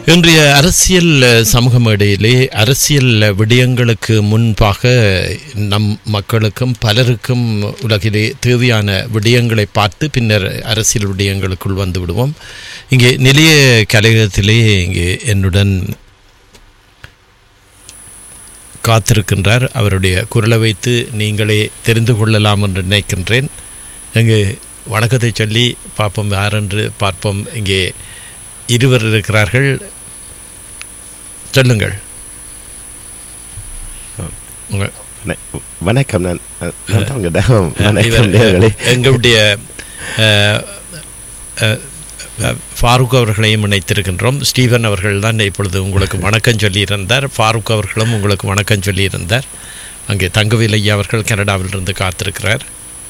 இன்றைய அரசியல் அஹ், சமூக மேடையிலே அரசியல் விடயங்களுக்கு முன்பாக நம் மக்களுக்கும் பலருக்கும் உலகிலே தேவையான விடயங்களை பார்த்து பின்னர் அரசியல் விடயங்களுக்குள் வந்து விடுவோம் இங்கே நிலைய கலையகத்திலே இங்கே என்னுடன் காத்திருக்கின்றார் அவருடைய குரலை வைத்து நீங்களே தெரிந்து கொள்ளலாம் என்று நினைக்கின்றேன் இங்கு வணக்கத்தை சொல்லி பார்ப்போம் யாரென்று பார்ப்போம் இங்கே இருவர் இருக்கிறார்கள் சொல்லுங்கள் உங்க- வண- வணக்கம் நான் நான் தான் உங்க தேவம். இவர், வணக்கம் நேயர்களே. எங்களுடைய அஹ், அஹ், அஹ், ஃபாரூக் அவர்களையும் இணைத்திருக்கின்றோம் ஸ்டீவன் அவர்கள் தான் இப்பொழுது உங்களுக்கு வணக்கம் சொல்லியிருந்தார் ஃபாரூக் அவர்களும் உங்களுக்கு வணக்கம் சொல்லியிருந்தார் அங்கே தங்கவேல் ஐயா அவர்கள் கனடாவிலிருந்து காத்திருக்கிறார்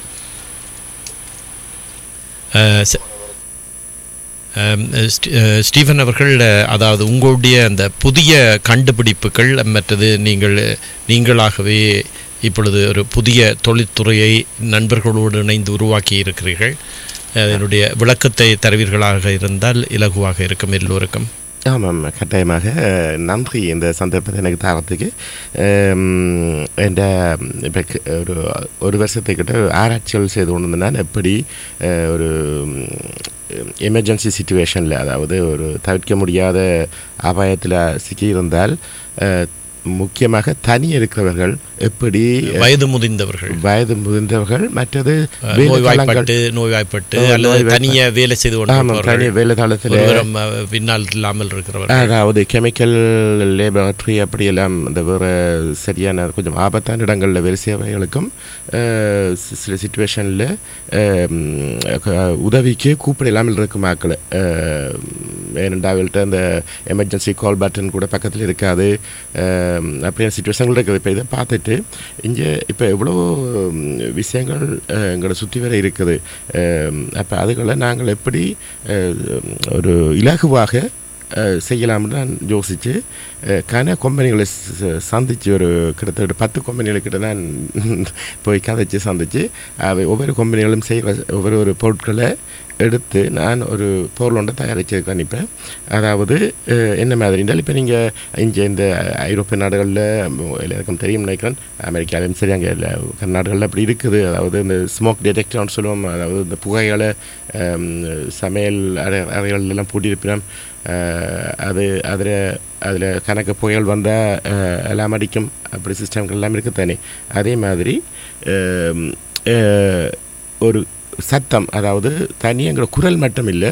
அஹ், ச- அஹ், ஸ்டீ- அஹ், ஸ்டீவன் அவர்கள் அஹ், அதாவது உங்களுடைய அந்த புதிய கண்டுபிடிப்புகள் மற்றது நீங்கள் நீங்களாகவே இப்பொழுது ஒரு புதிய தொழில்துறையை நண்பர்களோடு இணைந்து உருவாக்கி இருக்கிறீர்கள் அதனுடைய விளக்கத்தை தருவீர்களாக இருந்தால் இலகுவாக இருக்கும் எல்லோருக்கும் ஆமாம் கட்டாயமாக அஹ், நன்றி இந்த சந்தர்ப்பத்தை எனக்கு தரத்துக்கு என்ற இப்போ ஒரு ஒரு வருஷத்துக்கிட்ட ஆராய்ச்சிகள் செய்து கொண்டு நான் எப்படி அஹ், ஒரு எமர்ஜென்சி சுச்சுவேஷனில் அதாவது ஒரு தவிர்க்க முடியாத அபாயத்தில் சிக்கியிருந்தால் அஹ், முக்கியமாக தனி இருக்கிறவர்கள் எப்படி வயது முதிர்ந்தவர்கள் வயது முதிர்ந்தவர்கள் மற்றது அஹ், வேலை நோய்வாய்ப்பட்டு நோய்வாய்ப்பட்டு நோய் அல்லது வாய்ப்பட்டு. தனிய வேலை செய்து ஆமாம் தனி கொண்டிருப்பவர்கள் வேலை காலத்தில் ஒருவரும் அஹ், பின்னால் இல்லாமல் இருக்கிறவர்கள் அதாவது கெமிக்கல் லேபரட்டரி அப்படியெல்லாம் இந்த வேறு சரியான கொஞ்சம் ஆபத்தான இடங்களில் வேலை செய்வர்களுக்கும் அஹ், சி- சில சுச்சுவேஷனில் உதவிக்கு கூப்பிட இல்லாமல் இருக்கும் ஆக்களை ஏனெண்டா அவங்கள்ட்ட அந்த எமர்ஜென்சி கால் பட்டன் கூட பக்கத்தில் இருக்காது அஹ், அப்படியான சுச்சுவேஷன்கள் இருக்குது இப்போ இதை பார்த்துட்டு இங்கே இப்போ எவ்வளோ ம், விஷயங்கள் அஹ், எங்களை சுற்றி வர இருக்குது அப்போ அதுகளை நாங்கள் எப்படி அஹ், ஒரு இலகுவாக அஹ், செய்யலாம்னு நான் யோசித்து அஹ், கன கம்பெனிகளை ச- சந்திச்சு ஒரு கிட்டத்தட்ட பத்து கம்பெனிகளுக்கிட்ட நான் போய் கதைச்சு சந்திச்சு அவை ஒவ்வொரு கம்பெனிகளும் செய்கிற ஒவ்வொரு ஒரு பொருட்களை எடுத்து நான் ஒரு பொருள் ஒன்றை தயாரிச்சு அனுப்பேன் அதாவது அஹ், என்ன மாதிரின்றால் இப்போ நீங்கள் இங்கே இந்த ஐரோப்பிய நாடுகளில் எல்லாருக்கும் தெரியும் நினைக்கிறேன் அமெரிக்காலையும் சரி அங்கே எல்லா நாடுகளில் அப்படி இருக்குது அதாவது இந்த ஸ்மோக் டிடெக்டர்னு சொல்லுவோம் அதாவது இந்த புகைகளை அஹ், சமையல் அறை அறைகள்லாம் பூட்டியிருப்பினோம் அஹ், அது அதில் அதில் கணக்கு புயல் வந்தால் எல்லாம் அடிக்கும் அப்படி சிஸ்டம்கள் எல்லாம் இருக்குது தானே அதே மாதிரி அஹ், அஹ், ஒரு சத்தம் அதாவது தனியங்கிற குரல் மட்டும் இல்லை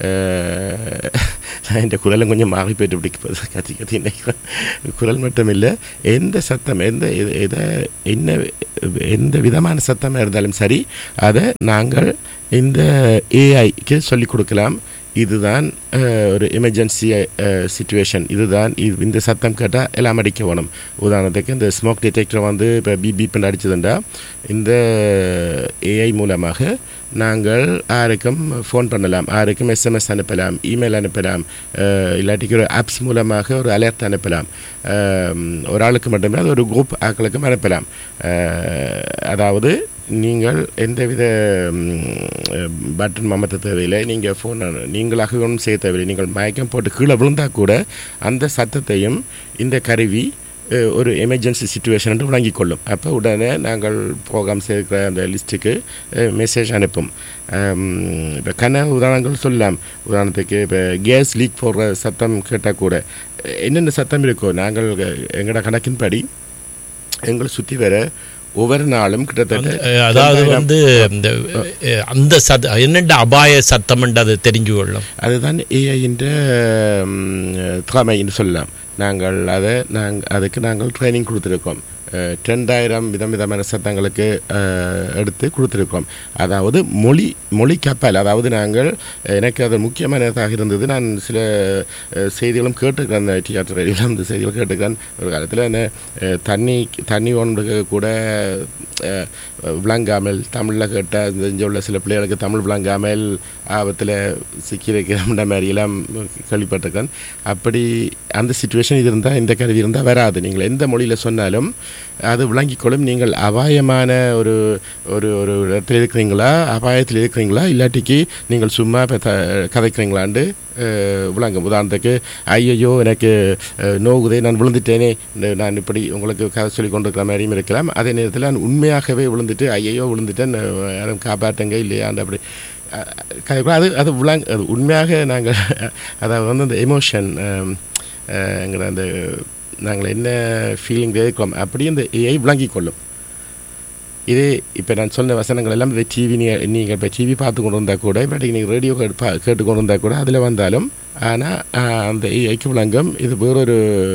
இந்த குரலும் கொஞ்சம் மாறி போயிட்டு இப்படி கத்தி கத்தி நினைக்கிறேன் குரல் மட்டும் இல்லை எந்த சத்தம் எந்த எத- எதை என்ன எந்த விதமான சத்தமாக இருந்தாலும் சரி அதை நாங்கள் இந்த ஏஐக்கு சொல்லிக் கொடுக்கலாம் இதுதான் அஹ், ஒரு எமர்ஜென்சி சுச்சுவேஷன் இதுதான் இது இந்த சத்தம் கேட்டால் எல்லாம் அடிக்க வேணும் உதாரணத்துக்கு இந்த ஸ்மோக் டிடெக்டர் வந்து இப்போ பிபி அடிச்சதுண்டா இந்த ஏஐ மூலமாக நாங்கள் யாருக்கும் ஃபோன் பண்ணலாம் யாருக்கும் எஸ்எம்எஸ் அனுப்பலாம் இமெயில் அனுப்பலாம் அஹ், இல்லாட்டிக்கு ஒரு ஆப்ஸ் மூலமாக ஒரு அலர்ட் அனுப்பலாம் அஹ், ஒரு ஆளுக்கு மட்டுமே அது ஒரு குரூப் ஆட்களுக்கும் அனுப்பலாம் அஹ், அதாவது நீங்கள் எந்தவித பட்டன் அமர்த்த தேவையில்லை நீங்கள் ஃபோன் நீங்களாக ஒன்றும் செய்ய தேவையில்லை நீங்கள் மயக்கம் போட்டு கீழே விழுந்தால் கூட அந்த சத்தத்தையும் இந்த கருவி அஹ், ஒரு எமர்ஜென்சி சுச்சுவேஷன் என்று வழங்கிக் கொள்ளும் அப்போ உடனே நாங்கள் ப்ரோக்ராம் சேர்க்கிற அந்த லிஸ்ட்டுக்கு மெசேஜ் அனுப்பும் இப்போ கன உதாரணங்கள் சொல்லலாம் உதாரணத்துக்கு இப்போ கேஸ் லீக் போடுற சத்தம் கேட்டால் கூட அஹ், என்னென்ன சத்தம் இருக்கோ நாங்கள் எங்களோட கணக்கின்படி எங்களை சுற்றி வர ஒவ்வொரு நாளும் கிட்டத்தட்ட அஹ், அதாவது ரெண்டாயிரம் வந்து இந்த அஹ், அந்த சத் என்னென்ன அபாய சத்தம் அது தெரிஞ்சு கொள்ளும் அதுதான் ஏஐன்ற திறமைன்னு சொல்லலாம் நாங்கள் அதை நாங்கள் அதுக்கு நாங்கள் ட்ரைனிங் கொடுத்துருக்கோம் அஹ், ரெண்டாயிரம் விதம் விதமான சத்தங்களுக்கு அஹ், எடுத்து கொடுத்துருக்கோம் அதாவது மொழி மொழி கப்பல் அதாவது நாங்கள் எனக்கு அது முக்கியமானதாக இருந்தது நான் சில அஹ், செய்திகளும் கேட்டுக்கிறேன் அந்த டிஆர் ரேடியோவில் அந்த செய்திகள் கேட்டுக்கிறேன் ஒரு காலத்தில் என்ன அஹ், தண்ணி தண்ணி ஒன்று கூட அஹ், விளங்காமல் தமிழில் கேட்டால் இங்கே உள்ள சில பிள்ளைகளுக்கு தமிழ் விளங்காமல் ஆபத்தில் சிக்கியிருக்கிற மாதிரியெல்லாம் கேள்விப்பட்டிருக்கேன் அப்படி அந்த சுச்சுவேஷன் இது இருந்தால் இந்த கருவி இருந்தால் வராது நீங்கள் எந்த மொழியில் சொன்னாலும் அது விளங்கிக்கொள்ளும் நீங்கள் அபாயமான ஒரு ஒரு ஒரு இடத்துல இருக்கிறீங்களா அபாயத்தில் இருக்கிறீங்களா இல்லாட்டிக்கு நீங்கள் சும்மா இப்போ த கதைக்கிறீங்களாண்டு அஹ், விளங்கும் உதாரணத்துக்கு ஐயையோ எனக்கு அஹ், நோகுதே நான் விழுந்துட்டேனே இந்த நான் இப்படி உங்களுக்கு கதை சொல்லி கொண்டிருக்கிற மாதிரியும் இருக்கலாம் அதே நேரத்தில் நான் உண்மையாகவே விழுந்துட்டு ஐயையோ விழுந்துட்டேன் அஹ், யாரும் காப்பாற்றுங்க இல்லையாண்டு அப்படி அஹ், கதை அது அது விளங் அது உண்மையாக நாங்கள் அதாவது வந்து அந்த எமோஷன் எங்கிற அந்த நாங்கள் என்ன ஃபீலிங் இருக்கிறோம் அப்படி அந்த ஏஐ விளங்கிக் கொள்ளும் இதே இப்போ நான் சொன்ன வசனங்கள் எல்லாம் இந்த டிவி நீங்கள் இப்போ டிவி பார்த்து கொண்டு வந்தால் கூட இல்லாட்டி நீங்கள் ரேடியோ கேட்டு கொண்டு வந்தால் கூட அதில் வந்தாலும் ஆனால் அந்த ஏஐக்கு விளங்கும் இது வேறொரு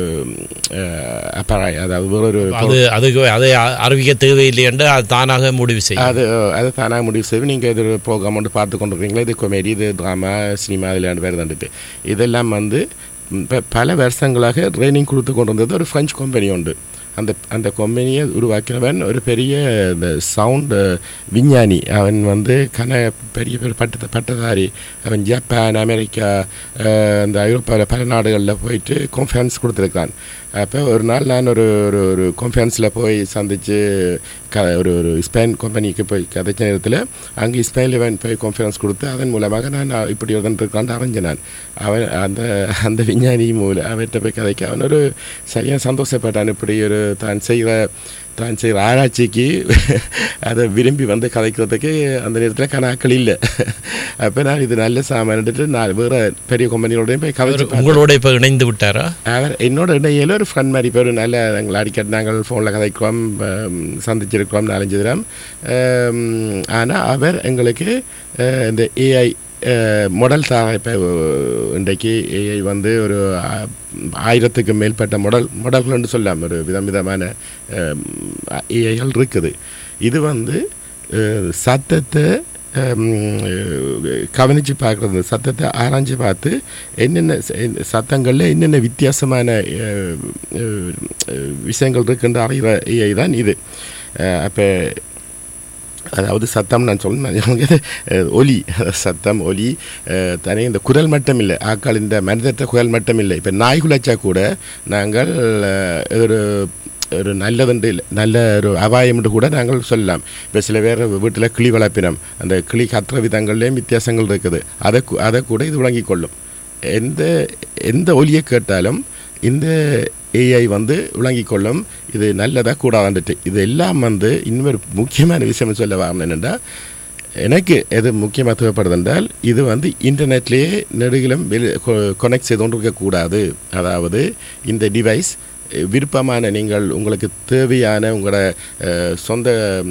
அப்பராய் அதாவது வேறொரு அது அதுக்கு அதை அ- அறிவிக்க தேவையில்லை என்று அது தானாக முடிவு செய்யும் அது அது தானாக முடிவு செய்து நீங்கள் இது ப்ரோக்ராம் ஒன்று பார்த்து கொண்டிருக்கீங்களா இது கொமேடி இது ட்ராமா சினிமா இதில் வேறு தந்துட்டு இதெல்லாம் வந்து இப்போ பல வருஷங்களாக ட்ரைனிங் கொடுத்து கொண்டு வந்தது ஒரு ஃப்ரெஞ்ச் கம்பெனி உண்டு அந்த அந்த கம்பெனியை உருவாக்கினவன் ஒரு பெரிய இந்த சவுண்டு விஞ்ஞானி அவன் வந்து கன பெரிய பெரிய பட்ட பட்டதாரி அவன் ஜப்பான் அமெரிக்கா அஹ், இந்த ஐரோப்பாவில் பல நாடுகளில் போயிட்டு கான்ஃபரன்ஸ் கொடுத்துருக்கான் அப்போ ஒரு நாள் நான் ஒரு ஒரு ஒரு கான்ஃபரன்ஸில் போய் சந்தித்து க ஒரு ஒரு ஸ்பெயின் கம்பெனிக்கு போய் கதைச்ச நேரத்தில் அங்கே ஸ்பெயினில் அவன் போய் கான்ஃபரன்ஸ் கொடுத்து அதன் மூலமாக நான் இப்படி ஒருத்தன் இருக்கான்னு அறிஞ்சேன் நான் அவன் அந்த அந்த விஞ்ஞானி மூலம் அவர்கிட்ட போய் கதைக்க அவன் ஒரு சரியாக சந்தோஷப்பட்டான் இப்படி ஒரு தான் செய்கிற தான் செய்கிற ஆராய்ச்சிக்கு அதை விரும்பி வந்து கதைக்கிறதுக்கு அந்த நேரத்தில் கணாக்கள் இல்லை அப்போ நான் இது நல்ல சாமான்ட்டு நான் வேறு பெரிய கம்பெனியோடையும் போய் கதைச்சு அவர் உங்களோட இப்போ இணைந்து விட்டாரா அவர் என்னோட இடையில ஒரு ஃப்ரெண்ட் மாதிரி பேர் நல்ல நாங்கள் அடிக்கடி நாங்கள் ஃபோனில் கதைக்கிறோம் ஆம், சந்திச்சிருக்கிறோம் நாலஞ்சு தினம் ஆனால் அவர் எங்களுக்கு அஹ், இந்த ஏஐ மாடல் தர இப்போ இன்றைக்கு ஏஐ வந்து ஒரு ஆ- ஆயிரத்துக்கு மேற்பட்ட மாடல் மாடல்கள்னு சொல்லலாம் ஒரு விதம் விதமான ஏஐகள் இருக்குது இது வந்து அஹ், சத்தத்தை கவனித்து பார்க்குறது சத்தத்தை ஆராய்ஞ்சு பார்த்து என்னென்ன ச- சத்தங்களில் என்னென்ன வித்தியாசமான அஹ், அஹ், அஹ், விஷயங்கள் இருக்குன்ற அறிகிற ஏஐ தான் இது அப்போ அதாவது சத்தம் நான் சொல்லணும் ஒலி சத்தம் ஒலி அஹ், தனி இந்த குரல் மட்டும் இல்லை ஆக்கள் இந்த மனிதற்ற குரல் மட்டும் இல்லை இப்போ நாய் குலைச்சா கூட நாங்கள் அஹ், ஒரு ஒரு நல்லதுண்டு இல்லை நல்ல ஒரு அபாயம்னு கூட நாங்கள் சொல்லலாம் இப்போ சில பேர் வீட்டில் கிளி வளர்ப்பினம் அந்த கிளி கத்துற விதங்கள்லேயும் வித்தியாசங்கள் இருக்குது அதை கு- அதை கூட இது விளங்கிக் கொள்ளும் எந்த எந்த ஒலியை கேட்டாலும் இந்த ஏஐ வந்து விளங்கிக் கொள்ளும் இது நல்லதா கூடாதுன்ட்டு இது எல்லாம் வந்து இன்னொரு முக்கியமான விஷயம் சொல்ல வரணும் என்னென்னா எனக்கு எது முக்கியமாக தேவைப்படுது என்றால் இது வந்து இன்டர்நெட்லேயே நெடுகிலும் வெளி கொனெக்ட் செய்து கொண்டு இருக்கக்கூடாது அதாவது இந்த டிவைஸ் விருப்பமான நீங்கள் உங்களுக்கு தேவையான உங்களோட அஹ், சொந்த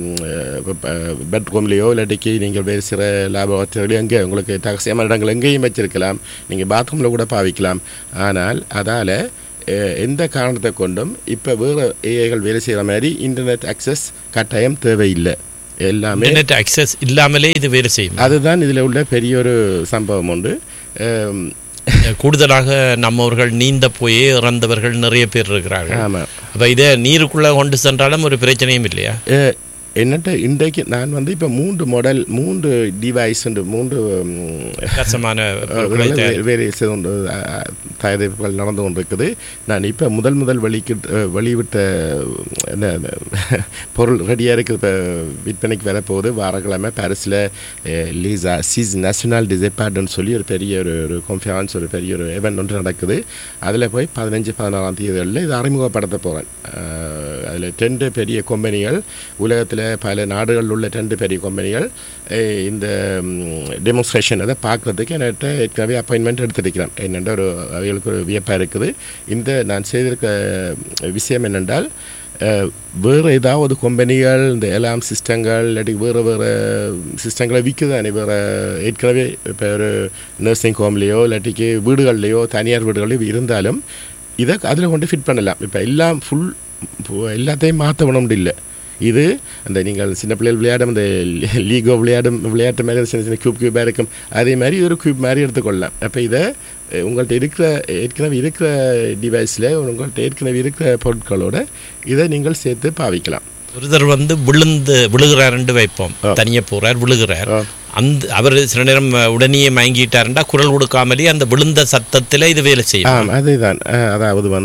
பெட்ரூம்லேயோ இல்லாட்டிக்கு நீங்கள் வேறு சில லேபரேட்டரிலையோ எங்கே உங்களுக்கு ரகசியமான இடங்கள் எங்கேயும் வச்சிருக்கலாம் நீங்கள் பாத்ரூமில் கூட பாவிக்கலாம் ஆனால் அதால் எந்த காரணத்தை கொண்டும் இப்போ வேறு ஏஐகள் வேலை செய்கிற மாதிரி இன்டர்நெட் அக்சஸ் கட்டாயம் தேவையில்லை எல்லாமே இன்டர்நெட் அக்சஸ் இல்லாமலே இது வேலை செய்யும் அதுதான் இதில் உள்ள பெரிய ஒரு சம்பவம் உண்டு அம், கூடுதலாக நம்மவர்கள் நீந்த போய் இறந்தவர்கள் நிறைய பேர் இருக்கிறார்கள் ஆமாம் அப்ப இதை நீருக்குள்ள கொண்டு சென்றாலும் ஒரு பிரச்சனையும் இல்லையா அஹ், என்னட்ட இன்றைக்கு நான் வந்து இப்போ மூன்று மாடல் மூன்று டிவைஸ் மூன்று ம், வித்தியாசமான பொருட்களை வேறு தயாரி- வேறு செய்து கொண்டு அஹ், தயாரிப்புகள் நடந்து கொண்டிருக்குது நான் இப்போ முதல் முதல் வெளிக்கு வெளிவிட்ட என்ன என்ன, பொருள் ரெடியாக இருக்குது இப்போ விற்பனைக்கு வரப்போகுது வாரக்கிழமை பாரிஸில் லீசா சீஸ் நேஷனல் டிசைபார்ட்னு சொல்லி ஒரு பெரிய ஒரு ஒரு கான்ஃபரன்ஸ் ஒரு பெரிய ஒரு event ஒன்று நடக்குது அதில் போய் பதினஞ்சு பதினாறாம் தேதிகளில் இது அறிமுகப்படுத்த போகிறேன் அதில் ரெண்டு பெரிய கம்பெனிகள் உலகத்தில் பல நாடுகளில் உள்ள ரெண்டு பெரிய கம்பெனிகள் அஹ், இந்த டெமோன்ஸ்ட்ரேஷன் அதை பார்க்குறதுக்கு என்கிட்ட ஏற்கனவே அப்பாயின்மெண்ட் எடுத்திருக்கிறேன் என்னென்ற ஒரு அவைகளுக்கு ஒரு வியப்பாக இருக்குது இந்த நான் செய்திருக்க விஷயம் என்னென்றால் அஹ், வேறு ஏதாவது கம்பெனிகள் இந்த எலாம் சிஸ்டங்கள் இல்லாட்டி வேறு வேறு சிஸ்டங்களை விற்குதானே வேறு ஏற்கனவே இப்போ ஒரு நர்சிங் ஹோம்லேயோ இல்லாட்டிக்கு வீடுகள்லையோ தனியார் வீடுகள்லையோ இருந்தாலும் இதை அதில் கொண்டு ஃபிட் பண்ணலாம் இப்போ எல்லாம் ஃபுல் எல்லாத்தையும் மாற்ற விட முடியல இது அந்த நீங்கள் சின்ன பிள்ளைகள் விளையாடும் அந்த லீகோ விளையாடும் விளையாட்டு மாதிரி சின்ன சின்ன கியூப் கியூபாக இருக்கும் அதே மாதிரி இது ஒரு கியூப் மாதிரி எடுத்துக்கொள்ளலாம் அப்போ இதை அஹ், உங்கள்ட்ட இருக்கிற ஏற்கனவே இருக்கிற டிவைஸில் உங்கள்ட்ட ஏற்கனவே இருக்கிற பொருட்களோட இதை நீங்கள் சேர்த்து பாவிக்கலாம் ஒருத்தர் வந்து விழுந்து விழுகிறாருன்னு வைப்போம் தனியே போறார் விழுகிறார் ஆ. அந்த அவர் சில நேரம் உடனே மயங்கிட்டாருண்டா குரல் கொடுக்காமலே அந்த விழுந்த சத்தத்துல இது வேலை செய்யும் ஆம் அதுதான் அஹ், அதாவது வந்து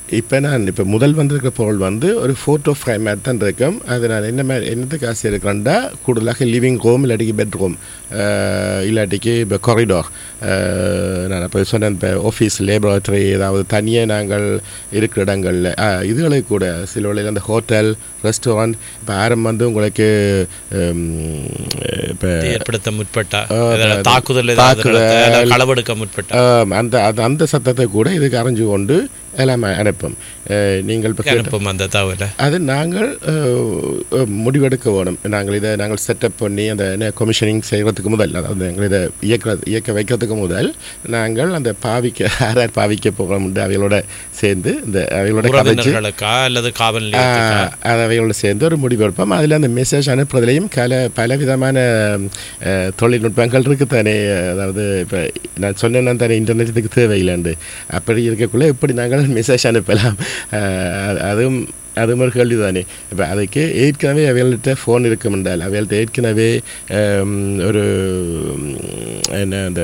இப்போ நான் இப்போ முதல் வந்திருக்கிற பொருள் வந்து ஒரு ஃபோட்டோ ஃப்ரேம் மாதிரி தான் இருக்கும் அது நான் என்ன மாதிரி என்னத்துக்கு ஆசை இருக்கிறேன்டா கூடுதலாக லிவிங் ரூம் இல்லாட்டிக்கு பெட்ரூம் இல்லாட்டிக்கு இப்போ கொரிடோர் நான் இப்போ சொன்னேன் இப்போ ஆஃபீஸ் லேபரேட்டரி ஏதாவது தனியாக நாங்கள் இருக்கிற இடங்களில் இதுகளுக்கு கூட சில வேளையில் அந்த ஹோட்டல் ரெஸ்டாரண்ட் இப்போ ஆரம் வந்து உங்களுக்கு இப்போ ஏற்படுத்த முற்பட்டா ஆ, ஏதாவது அது- தாக்குதல் ஏதாவது தாக்குதல். நடத்த, இல்ல களவெடுக்க முற்பட்டா ஆம், அந்த அந்த- அந்த சத்தத்தை கூட இதுக்கு அறிஞ்சு கொண்டு எல்லாம் அனுப்பும் அஹ், நீங்கள் இப்போ கேட்ட அனுப்பும் அந்த தகவலை அது நாங்கள் அஹ், அஹ், முடிவெடுக்க வேணும் நாங்கள் இதை நாங்கள் செட்டப் பண்ணி அந்த என்ன கமிஷனிங் செய்கிறதுக்கு முதல் அதாவது நாங்கள் இதை இயக்க இயக்க வைக்கிறதுக்கு முதல் நாங்கள் அந்த பாவிக்க யார் யார் பாவிக்க போகிறோம்னு அவைகளோட சேர்ந்து இந்த அவைகளோட கதைச்சு உறவினர்களுக்கா அல்லது காவல் நிலையத்துக்கா அது அவைகளோட சேர்ந்து ஒரு முடிவெடுப்போம் அதில் அந்த மெசேஜ் அனுப்புறதுலையும் கல பல விதமான அஹ், தொழில்நுட்பங்கள் இருக்குது தானே அதாவது இப்போ நான் சொன்னேன்னா தானே இன்டர்நெட்டுக்கு தேவையில்லைண்டு அப்படி இருக்கக்குள்ளே எப்படி நாங்கள் மெசேஜ் அனுப்பலாம் அஹ், அதுவும் அதுவும் ஒரு கேள்வி தானே இப்போ அதுக்கு ஏற்கனவே அவைகள்கிட்ட ஃபோன் இருக்கும் என்றால் அவைகள்ட்ட ஏற்கனவே ஹம், ஒரு உம், என்ன அந்த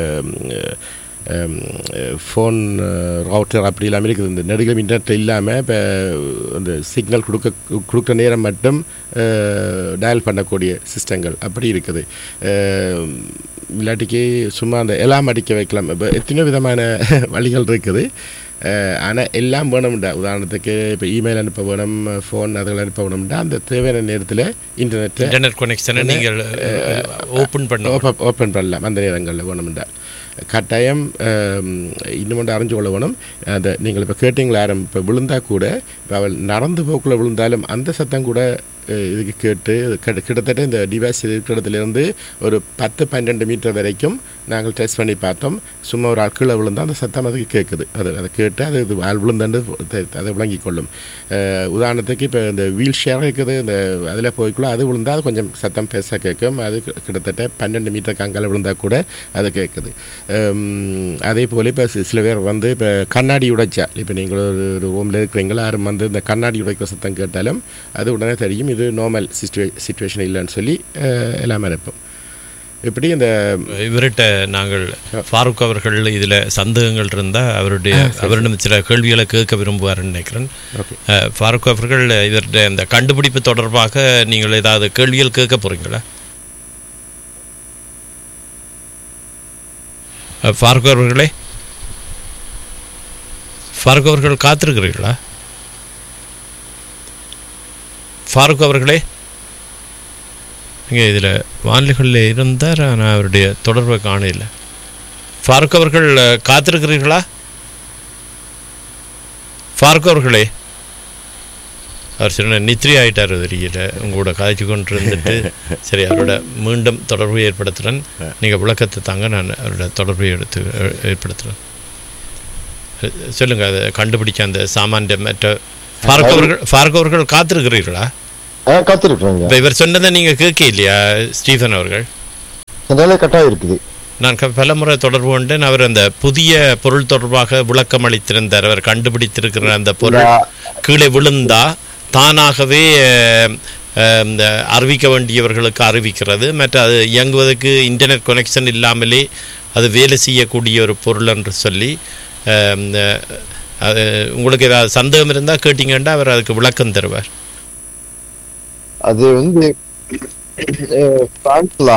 ஃபோன் ரவுட்டர் அப்படி இல்லாமல் இருக்குது இந்த நெடுகள் இன்டர்நெட் இல்லாமல் இப்போ அந்த சிக்னல் கொடுக்க கொடுக்குற நேரம் மட்டும் டயல் பண்ணக்கூடிய சிஸ்டங்கள் அப்படி இருக்குது அஹ், இல்லாட்டிக்கு சும்மா அந்த எல்லாம் அடிக்க வைக்கலாம் இப்போ எத்தனையோ விதமான வழிகள் இருக்குது ஆனால் எல்லாம் வேணும்டா உதாரணத்துக்கு இப்போ இமெயில் அனுப்ப வேணும் ஃபோன் அதுகள் அனுப்ப வேணும்டா அந்த தேவையான நேரத்தில் இன்டர்நெட்டை இன்டர்நெட் கனெக்ஷனை நீங்கள் ஓப்பன் பண்ண ஓப்பன் ஓப்பன் பண்ணலாம் அந்த நேரங்களில் வேணும்டா கட்டாயம் இன்னும் ஒன்று அறிஞ்சு கொள்ள வேணும் அந்த நீங்கள் இப்போ கேட்டிங்களா ஆரம் இப்போ விழுந்தா கூட இப்போ அவள் நடந்து போக்குள்ள விழுந்தாலும் அந்த சத்தம் கூட அஹ், இதுக்கு கேட்டு கிட்ட- கிட்டத்தட்ட இந்த டிவைஸ் இருக்கிற இடத்துலேருந்து ஒரு பத்து பன்னெண்டு மீட்டர் வரைக்கும் நாங்கள் டெஸ்ட் பண்ணி பார்த்தோம் சும்மா ஒரு ஆள் கீழே விழுந்தால் அந்த சத்தம் அதுக்கு கேட்குது அது அதை கேட்டு அது இது ஆள் விழுந்தாண்டு தெ- அதை விளங்கிக் கொள்ளும் அஹ், உதாரணத்துக்கு இப்போ இந்த வீல் ஷேர் இருக்குது இந்த அதில் போய்க்குள்ள அது விழுந்தால் அது கொஞ்சம் சத்தம் பெருசாக கேட்கும் அது கி- கிட்டத்தட்ட பன்னெண்டு மீட்டர் கங்கால விழுந்தால் கூட அது கேட்குது ஹம், அதே போல் இப்போ சில பேர் வந்து இப்போ கண்ணாடி உடைச்சா இப்போ நீங்கள் ஒரு ஒரு ரூமில் இருக்கிறீங்களா யாரும் வந்து இந்த கண்ணாடி உடைக்கிற சத்தம் கேட்டாலும் அது உடனே தெரியும் இது நார்மல் சிச்சுவே சிச்சுவேஷன் இல்லைன்னு சொல்லி அஹ், எல்லாமே இருப்போம் இப்படி இந்த இவர்கிட்ட நாங்கள் ஃபாரூக் அவர்கள் இதில் சந்தேகங்கள் இருந்தால் அவருடைய அவரிடம் சில கேள்விகளை கேட்க விரும்புவார்னு நினைக்கிறேன் ஓகே அஹ், ஃபாரூக் அவர்கள் இவருடைய இந்த கண்டுபிடிப்பு தொடர்பாக நீங்கள் ஏதாவது கேள்விகள் கேட்க போறீங்களா அஹ், ஃபாரூக் அவர்களே ஃபாரூக் அவர்கள் காத்திருக்கிறீர்களா ஃபாரூக் அவர்களே இங்கே இதில் வானிலைகளில் இருந்தார் ஆனால் அவருடைய தொடர்பை காணல ஃபாரூக் அவர்கள் அஹ், காத்திருக்கிறீர்களா ஃபாரூக் அவர்களே அவர் சொன்ன நித்ரி ஆயிட்டார் தெரியல உங்களோட காய்ச்சி கொண்டு இருந்துட்டு சரி அவரோட மீண்டும் தொடர்பு ஏற்படுத்துகிறேன் நீங்கள் விளக்கத்தை தாங்க நான் அவரோட தொடர்பை எடுத்து அஹ், ஏற்படுத்துகிறேன் அஹ், சொல்லுங்க அதை கண்டுபிடிச்ச அந்த சாமானிய மற்ற ஃபாரூக் அவர்கள் ஃபாரூக் அவர்கள் காத்திருக்கிறீர்களா ஆ காத்திருக்கிறேங்க இப்போ இவர் சொன்னதை நீங்கள் கேட்க இல்லையா ஸ்டீஃபன் அவர்கள் அதனால கட்டாயம் இருக்குது நான் க- பலமுறை தொடர்பு கொண்டேன் அவர் அந்த புதிய பொருள் தொடர்பாக விளக்கம் அளித்திருந்தார் அவர் கண்டுபிடித்திருக்கிற அந்த பொருள் கீழே விழுந்தா தானாகவே அஹ், அஹ், இந்த அறிவிக்க வேண்டியவர்களுக்கு அறிவிக்கிறது மற்ற அது இயங்குவதற்கு இன்டர்நெட் கனெக்ஷன் இல்லாமலே அது வேலை செய்யக்கூடிய ஒரு பொருள் என்று சொல்லி அஹ், இந்த, அது உங்களுக்கு ஏதாவது சந்தேகம் இருந்தால் கேட்டீங்கன்னா அவர் அதுக்கு விளக்கம் தருவார் அது வந்து அஹ், பிரான்ஸ்ல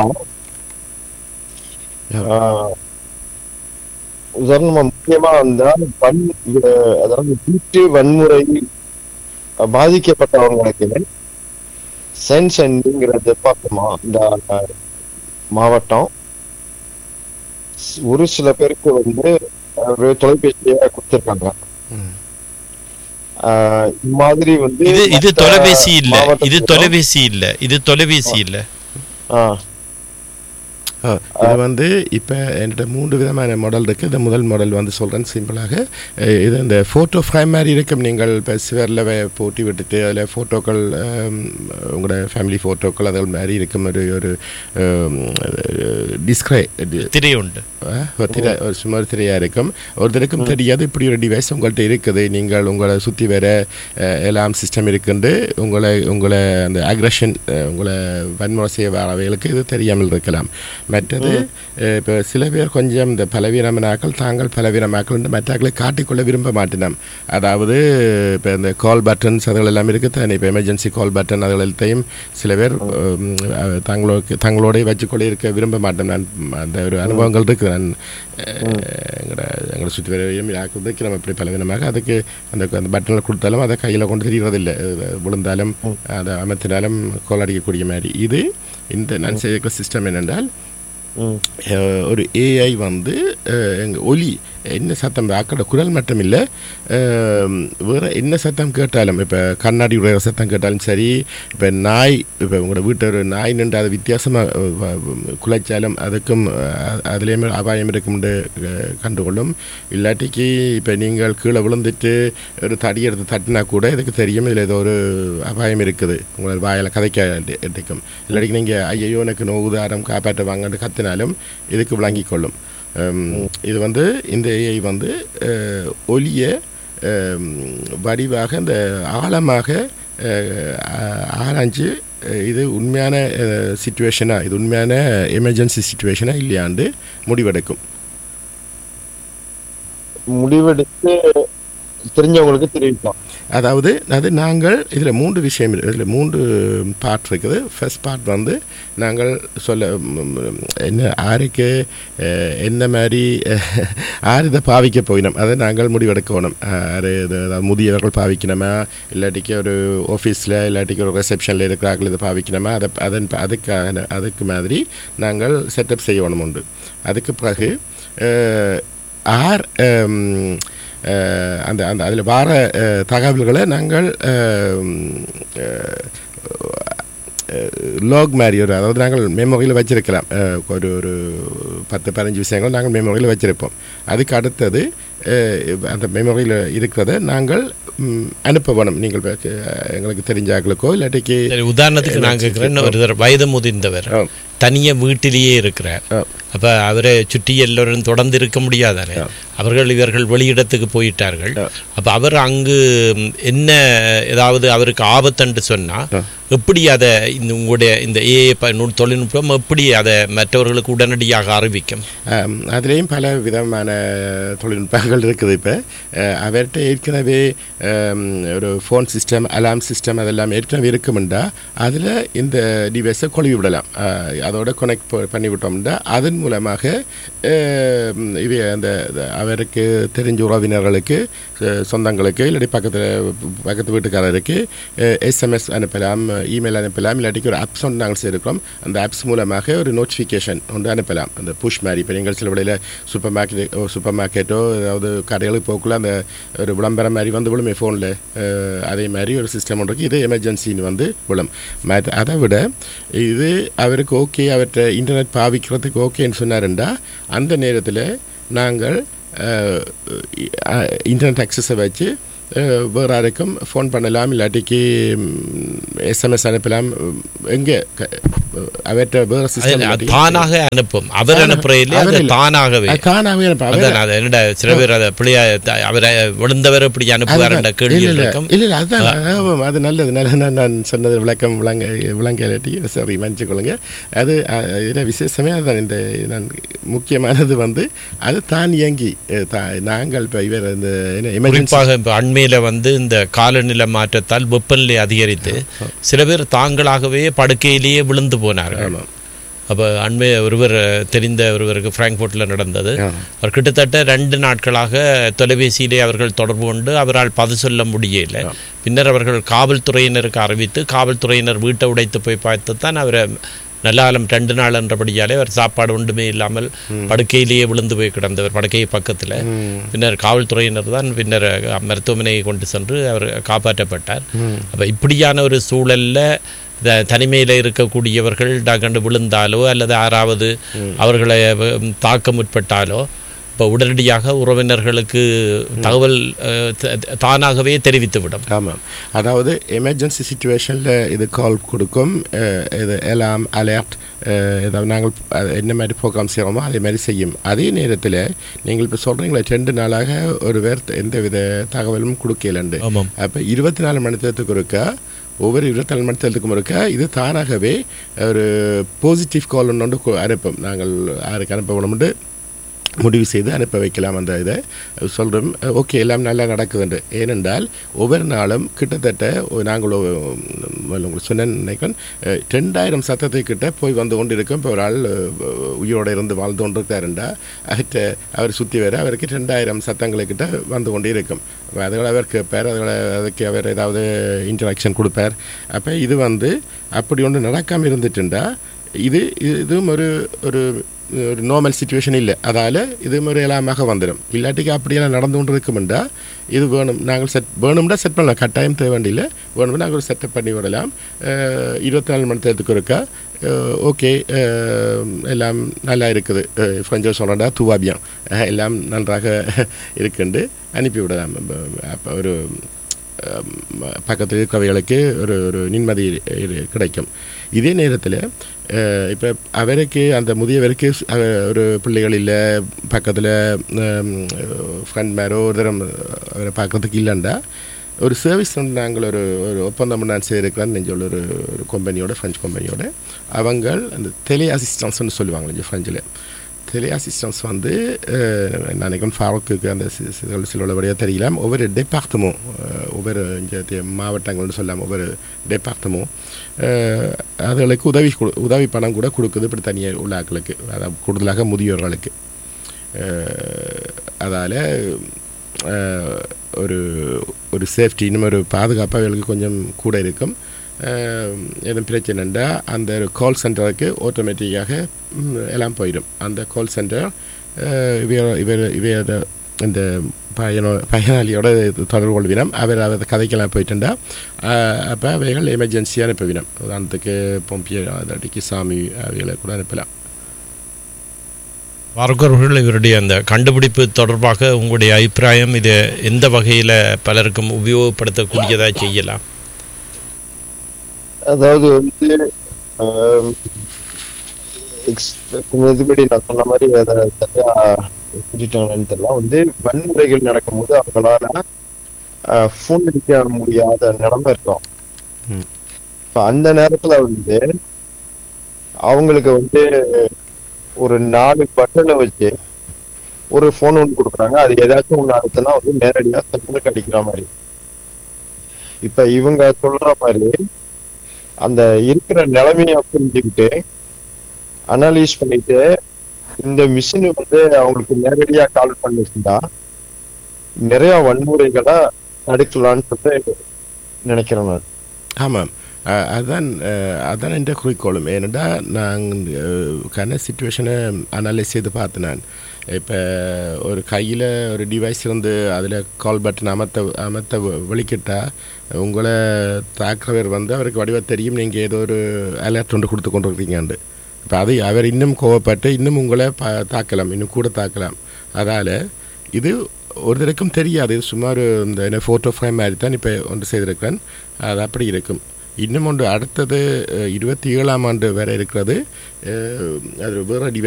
ஆஹ், உதாரணமா முக்கியமா வந்தா வன் அஹ், அதாவது வீட்டு வன்முறை அஹ், பாதிக்கப்பட்டவங்களுக்கு சென்சன்ங்கிற டிபார்ட்மா இந்த அஹ், மாவட்டம் ஸ்- ஒரு சில பேருக்கு வந்து அஹ், ஒரு தொலைபேசியை கொடுத்திருக்காங்க ம். ஆஹ், இது மாதிரி வந்து இது இது மத்த தொலைபேசி இல்ல இது மாவட்டத்திலும், தொலைபேசி இல்ல இது தொலைபேசி இல்ல ஆஹ், ஆ, இது வந்து இப்போ என்கிட்ட மூன்று விதமான மாடல் இருக்குது இந்த முதல் மாடல் வந்து சொல்கிறேன் சிம்பிளாக அஹ், இது இந்த ஃபோட்டோ ஃப்ரேம் மாதிரி இருக்கும் நீங்கள் இப்போ சிவரில் போட்டி விட்டுட்டு அதில் ஃபோட்டோக்கள் உங்களோட ஃபேமிலி ஃபோட்டோக்கள் அதில் மாதிரி இருக்கும் ஒரு ஒரு டிஸ்கிரை திரை உண்டு அஹ், ஒரு திரை ஒரு சும்மா ஒரு திரையாக இருக்கும் ஒருத்தருக்கும் தெரியாது இப்படி ஒரு டிவைஸ் உங்கள்கிட்ட இருக்குது நீங்கள் உங்களை சுற்றி வேற எல்லாம் சிஸ்டம் இருக்குண்டு உங்களை உங்களை அந்த அக்ரஷன் உங்களை வன்முறை செய்ய வரவைகளுக்கு இது தெரியாமல் இருக்கலாம் மற்றது இப்போ சில பேர் கொஞ்சம் இந்த பலவீனமாக்கள் தாங்கள் பலவீனமாக்கள் மற்றாக்களை காட்டிக்கொள்ள விரும்ப மாட்டினோம் அதாவது இப்போ இந்த கால் பட்டன்ஸ் அதுகள் எல்லாம் இருக்குது தானே இப்போ எமர்ஜென்சி கால் பட்டன் அதுகள் எல்லாத்தையும் சில பேர் உம், அஹ், தங்களோட தங்களோட வச்சுக்கொள்ள இருக்க விரும்ப மாட்டேன் நான் அந்த ஒரு அனுபவங்கள் இருக்குது நான் எங்களோட எங்களை சுற்றி வர யாருக்கு நம்ம இப்படி பலவீனமாக அதுக்கு அந்த அந்த பட்டனில் கொடுத்தாலும் அதை கையில் கொண்டு தெரியறதில்லை அது விழுந்தாலும் அதை அமர்த்தினாலும் கோல் அடிக்கக்கூடிய மாதிரி இது இந்த நான் செய்திருக்கிற சிஸ்டம் என்னென்றால் ம் அஹ், ஒரு ஏஐ வந்து அஹ், எங்க ஒலி என்ன சத்தம் ஆக்கோட குரல் மட்டும் இல்லை வேறு என்ன சத்தம் கேட்டாலும் இப்போ கண்ணாடி உடைய சத்தம் கேட்டாலும் சரி இப்போ நாய் இப்போ உங்களோட வீட்டை ஒரு நாய் நின்று அதை வித்தியாசமாக குலைச்சாலும் அதுக்கும் அஹ், அதுலேயுமே அபாயம் இருக்கும்னு அஹ், கண்டுகொள்ளும் இல்லாட்டிக்கு இப்போ நீங்கள் கீழே விழுந்துட்டு ஒரு தடி எடுத்து தட்டினா கூட இதுக்கு தெரியும் இதில் ஏதோ ஒரு அபாயம் இருக்குது உங்களோட வாயில் கதைக்க எடுக்கும் இல்லாட்டிக்கு நீங்கள் ஐயோ எனக்கு நோவுதாரம் காப்பாற்ற வாங்கன்னு கத்தினாலும் இதுக்கு விளங்கிக் கொள்ளும் ஹம், இது வந்து இந்த ஏஐ வந்து அஹ், ஒலிய ஹம், வடிவாக இந்த ஆழமாக அஹ், ஆ- ஆராய்ஞ்சு அஹ், இது உண்மையான சுச்சுவேஷனாக இது உண்மையான எமர்ஜென்சி சுச்சுவேஷனாக இல்லையாண்டு முடிவெடுக்கும் முடிவெடுத்து தெரிஞ்சவங்களுக்கு தெரிவிக்கலாம் அதாவது அது நாங்கள் இதில் மூன்று விஷயம் இருக்குது இதில் மூன்று பார்ட் இருக்குது ஃபர்ஸ்ட் பார்ட் வந்து நாங்கள் சொல்ல ம், ம், என்ன ஆருக்கு அஹ், என்ன மாதிரி அஹ், ஆர் இதை பாவிக்க போயினோம் அதை நாங்கள் முடிவெடுக்கணும் ஆறு இது அதாவது முதியவர்கள் பாவிக்கணுமா இல்லாட்டிக்கு ஒரு ஆஃபீஸில் இல்லாட்டிக்கு ஒரு ரிசப்ஷனில் இருக்கிறார்கள் இதை பாவிக்கணுமா அதை அதன் அதுக்காக அதுக்கு மாதிரி நாங்கள் செட்டப் செய்யணும் உண்டு அதுக்கு பிறகு அஹ், ஆர் ஹம், அஹ், அந்த அந்த அதில் வர அஹ், தகவல்களை நாங்கள் லாக் மாதிரி ஒரு அதாவது நாங்கள் மெமோரியில் வச்சிருக்கலாம் அஹ், ஒரு ஒரு பத்து பதினஞ்சு விஷயங்கள் நாங்கள் மெமோரியில் வச்சிருப்போம் அதுக்கு அடுத்தது அஹ், அந்த மெமோரியில் இருக்கிறத நாங்கள் ம், அனுப்ப வேணும் நீங்கள் இப்ப, அஹ், எங்களுக்கு தெரிஞ்சாக்களுக்கோ இல்லாட்டிக்கு சரி உதாரணத்துக்கு நான் கேட்குறேன் ஒருத்தர் வயது முதிர்ந்தவர் ஆ. தனியே வீட்டிலேயே இருக்கிறார் ஆ. அப்ப அவரை சுற்றி எல்லோரும் தொடர்ந்து இருக்க முடியாதானே அவர்கள் இவர்கள் வெளியிடத்துக்கு போயிட்டார்கள் அப்ப அவர் அங்கு ம், என்ன ஏதாவது அவருக்கு ஆபத்துன்னு சொன்னா எப்படி அதை இந்த உங்களுடைய இந்த ஏஐ தொழில்நுட்பம் எப்படி அதை மற்றவர்களுக்கு உடனடியாக அறிவிக்கும் ஆம், அதுலேயும் பல விதமான தொழில்நுட்பங்கள் இருக்குது இப்போ அவர்கிட்ட ஏற்கனவே ஆம், ஒரு ஃபோன் சிஸ்டம் அலாம் சிஸ்டம் அதெல்லாம் ஏற்கனவே இருக்குமெண்டா அதில் இந்த டிவைஸை கொழுவி விடலாம் அஹ், அதோட கனெக்ட் பண்ணி விட்டோம்னா அதன் மூலமாக ஆம், இவை அந்த அந்த அவருக்கு தெரிஞ்ச உறவினர்களுக்கு அஹ், சொந்தங்களுக்கு இல்லாட்டி பக்கத்தில் பக்கத்து வீட்டுக்காரருக்கு எஸ்எம்எஸ் அனுப்பலாம் இமெயில் அனுப்பலாம் இல்லாட்டிக்கு ஒரு ஆப்ஸ் ஒன்று நாங்கள் செய்திருக்கிறோம் அந்த ஆப்ஸ் மூலமாக ஒரு நோட்டிஃபிகேஷன் ஒன்று அனுப்பலாம் அந்த புஷ் மாதிரி இப்போ நீங்கள் சில வழியில் சூப்பர் மார்க்கெட் சூப்பர் மார்க்கெட்டோ ஏதாவது கடைகளுக்கு போக்குள்ள அந்த ஒரு விளம்பரம் மாதிரி வந்து விழுமே ஃபோனில் அதே மாதிரி ஒரு சிஸ்டம் ஒன்று இருக்குது இது எமர்ஜென்சின்னு வந்து விழும் மற்ற அதை விட இது அவருக்கு ஓகே அவர்கிட்ட இன்டர்நெட் பாவிக்கிறதுக்கு ஓகேன்னு சொன்னாருண்டா அந்த நேரத்தில் நாங்கள் இன்டர்நெட் அக்சஸை வச்சு அஹ், வேறு யாருக்கும் ஃபோன் பண்ணலாம் இல்லாட்டிக்கு எஸ்எம்எஸ் அனுப்பலாம் எங்கே அவர்கிட்ட வேறு அது சிஸ்டம் தானாக அனுப்பும் அவர் அனுப்புறையிலே அவர் அது இல்ல. தானாகவே காணாமல் அனுப்ப அவர் அதான் அது என்னடா சில பேர் அதை பிள்ளையா அவரை விழுந்தவர் இப்படி அனுப்புவார்ன்ற கேள்வி இல்ல, இல்ல. இருக்கும் இல்ல, இல்ல, அதுதான் ஆமாம், அது நல்லது நல்லது நான் நான் சொன்னது விளக்கம் விளங்க விளங்கலாட்டி சரி மன்னிச்சுக்கொள்ளுங்க அது அஹ், இதில் விசேஷமே அதுதான் இந்த நான் முக்கியமானது வந்து அது தான் இயங்கி அஹ், தா- நாங்கள் இப்போ இவர் இந்த என்ன எமர்ஜென்சி குறிப்பாக இப்போ அண்மையில வந்து இந்த காலநிலை மாற்றத்தால் வெப்பநிலை அதிகரித்து சில பேர் தாங்களாகவே படுக்கையிலேயே விழுந்து போனார்கள் ஆமாம் அப்போ அண்மை ஒருவர் தெரிந்த ஒருவருக்கு பிராங்க்ஃபோர்ட்டில் நடந்தது ஆ. அவர் கிட்டத்தட்ட ரெண்டு நாட்களாக தொலைபேசியிலே அவர்கள் தொடர்பு கொண்டு அவரால் பதில் சொல்ல முடியல பின்னர் அவர்கள் காவல்துறையினருக்கு அறிவித்து காவல்துறையினர் வீட்டை உடைத்து போய் பார்த்து தான் அவரை நல்லாலம் ரெண்டு நாள் என்றபடியாலே அவர் சாப்பாடு ஒன்றுமே இல்லாமல் படுக்கையிலேயே விழுந்து போய் கிடந்தவர் படுக்கை பக்கத்தில் பின்னர் காவல்துறையினர் தான் பின்னர் மருத்துவமனையை கொண்டு சென்று அவர் காப்பாற்றப்பட்டார் அப்போ இப்படியான ஒரு சூழல்ல த- தனிமையில இருக்கக்கூடியவர்கள் டகண்டு விழுந்தாலோ அல்லது யாராவது அவர்களை வ- தாக்க முற்பட்டாலோ அப்போ உடனடியாக உறவினர்களுக்கு தகவல் அஹ், த- த- தானாகவே தெரிவித்துவிடும் ஆமாம் அதாவது எமர்ஜென்சி சுச்சுவேஷனில் இது கால் கொடுக்கும் அஹ், இது எல்லாம் அலர்ட் ஏதாவது நாங்கள் அது என்ன மாதிரி ப்ரோக்ராம் செய்கிறோமோ அதே மாதிரி செய்யும் அதே நேரத்தில் நீங்கள் இப்போ சொல்கிறீங்களே ரெண்டு நாளாக ஒரு பேர் எந்த வித தகவலும் கொடுக்கலண்டு ஆமாம் அப்போ இருபத்தி நாலு மணி நேரத்துக்கு ஒருக்கா ஒவ்வொரு இருபத்தி நாலு மணி நேரத்துக்கும் ஒருக்கா இது தானாகவே ஒரு பாசிட்டிவ் கால் ஒன்று கு- அனுப்பும் நாங்கள் யாருக்கு அனுப்ப வேணும்னு முடிவு செய்து அனுப்ப வைக்கலாம் அந்த இதை சொல்கிறோம் ஓகே எல்லாம் நல்லா நடக்குதுண்டு ஏனென்றால் ஒவ்வொரு நாளும் கிட்டத்தட்ட ஒரு நாங்கள் ஒரு, ம், உங்களுக்கு சொன்னேன் நினைக்கிறேன் அஹ், ரெண்டாயிரம் சத்தத்தை கிட்ட போய் வந்து கொண்டு இருக்கோம் இப்போ ஒரு ஆள் அஹ், உயிரோடு இருந்து வாழ்ந்து கொண்டு இருக்காருண்டா அவர்கிட்ட அவர் சுற்றி வர அவருக்கு ரெண்டாயிரம் சத்தங்களை கிட்ட வந்து கொண்டே இருக்கும் அப்ப அதுகளை அவர் கேட்பார் அதுகளை அதுக்கு அவர் ஏதாவது இன்டராக்ஷன் கொடுப்பார் அப்போ இது வந்து அப்படி ஒன்று நடக்காமல் இருந்துட்டுண்டா இது இது- இதுவும் ஒரு ஒரு ஒரு நார்மல் சுச்சுவேஷன் இல்லை அதால் இது ஒரு எல்லாமாக வந்துடும் இல்லாட்டிக்கு அப்படியெல்லாம் நடந்து கொண்டு இருக்குமெண்டா இது வேணும் நாங்கள் செட் வேணும்னா செட் பண்ணலாம் கட்டாயம் தேவை வேண்டியில்லை வேணும்னா நாங்கள் செட்டப் பண்ணி விடலாம் அஹ், இருபத்தி நாலு மணி நேரத்துக்கு இருக்கா ஓகே எல்லாம் நல்லா இருக்குது ஃப்ரெஞ்சோ சொல்கிறா துவாபியம் எல்லாம் நன்றாக இருக்குண்டு அனுப்பி விடலாம் அப்போ ஒரு அஹ், பக்கத்தில் இருக்கிறவைகளுக்கு ஒரு ஒரு நிம்மதி இரு- கிடைக்கும் இதே நேரத்தில் இப்போ அவருக்கு அந்த முதியவருக்கு ஸ்- அவ- ஒரு பிள்ளைகள் இல்லை பக்கத்தில் ஃப்ரெண்ட் மேரோ ஒரு தரம் அவரை பார்க்கறதுக்கு இல்லைண்டா ஒரு சர்வீஸ் வந்து நாங்கள் ஒரு ஒரு ஒப்பந்தம் நான் செய்திருக்கிறேன் நெஞ்சோட ஒரு ஒரு கம்பெனியோட ஃப்ரெஞ்ச் கம்பெனியோட அவங்க அந்த டெலி அசிஸ்டன்ஸ்னு சொல்லுவாங்க கொஞ்சம் ஃப்ரெஞ்சில் டெலி அசிஸ்டன்ஸ் வந்து அஹ், நான் நினைக்கிறேன் ஃபாரூக்கு அந்த சி- சி- சில உள்ளபடியாக தெரியலாம் ஒவ்வொரு டெபார்ட்மெண்ட் ஒவ்வொரு இங்கே தே- மாவட்டங்கள்னு சொல்லலாம் ஒவ்வொரு டெபார்ட்மெண்ட் அதுகளுக்கு உதவி கொடு- உதவி பணம் கூட கொடுக்குது இப்படி தனியாக உள்ள ஆட்களுக்கு அதாவது கூடுதலாக முதியோர்களுக்கு அதால் ஒரு ஒரு சேஃப்டி இன்னும் ஒரு பாதுகாப்பாக அவர்களுக்கு கொஞ்சம் கூட இருக்கும் அஹ், எதுவும் பிரச்சனைண்டா அந்த கால் சென்டருக்கு ஆட்டோமேட்டிக்காக எல்லாம் போயிடும் அந்த கால் சென்டர் இவர் இவர் இவர் இந்த பயனோ பயனாளியோட தொடர்பு கொள்வினம் அவர் அதை கதைக்கெல்லாம் போயிட்டுண்டா அப்போ அவைகள் எமர்ஜென்சியாக அனுப்புவினம் உதாரணத்துக்கு பொம்பியர் அதாட்டிக்கு சாமி அவைகளை கூட அனுப்பலாம் பார்க்கவர்கள் இவருடைய அந்த கண்டுபிடிப்பு தொடர்பாக உங்களுடைய அபிப்பிராயம் இது எந்த வகையில் பலருக்கும் உபயோகப்படுத்தக்கூடியதாக செய்யலாம் அதாவது வந்து ஆம், ex- கொஞ்சம் இதுபடி நான் சொன்ன மாதிரி அதை சரியா புரிஞ்சுட்டாங்கன்னு தெரியல வந்து வன்முறைகள் நடக்கும்போது அவங்களால ஃபோன் அடிக்க முடியாத நிலைமை இருக்கும் ம். இப்ப அந்த நேரத்துல வந்து அவங்களுக்கு வந்து ஒரு நாலு பட்டனை வச்சு ஒரு ஃபோன் ஒன்று கொடுக்குறாங்க அது ஏதாச்சும் ஒன்று அடுத்தனா வந்து நேரடியா சட்டத்துக்கு அடிக்கிற மாதிரி இப்ப இவங்க சொல்ற மாதிரி அந்த இருக்கிற நிலைமைய புரிஞ்சுக்கிட்டு அனலைஸ் பண்ணிட்டு இந்த மிஷின் வந்து அவங்களுக்கு நேரடியா கால் பண்ணிருந்தா நிறைய வன்முறைகளை தடுக்கலாம்னு சொல்லிட்டு நினைக்கிறேன் நான் ஆமாம் அஹ் அதான் அஹ் அதான் என்ற குறிக்கோளும் ஏனெண்டா நாங்கள் கன சுச்சுவேஷனை அனலைஸ் செய்து பார்த்தேன் நான் இப்போ ஒரு கையில் ஒரு டிவைஸ் இருந்து அதில் கால் பட்டன் அமர்த்த அமர்த்த வெளிக்கிட்டா உங்களை தாக்குறவர் வந்து அவருக்கு வடிவ தெரியும் நீங்கள் ஏதோ ஒரு அலர்ட் ஒன்று கொடுத்து கொண்டு இருக்கீங்கண்டு இப்போ அது அவர் இன்னும் கோவப்பட்டு இன்னும் உங்களை ப தாக்கலாம் இன்னும் கூட தாக்கலாம் அதால் இது ஒருத்தருக்கும் தெரியாது இது சும்மா ஒரு இந்த என்ன ஃபோட்டோ ஃப்ரேம் மாதிரி தான் இப்போ ஒன்று செய்திருக்கிறேன் அது அப்படி இருக்கும் இன்னும் ஒன்று அடுத்தது அஹ், இருபத்தி ஏழாம் ஆண்டு வரை இருக்கிறது அஹ், அது வேறு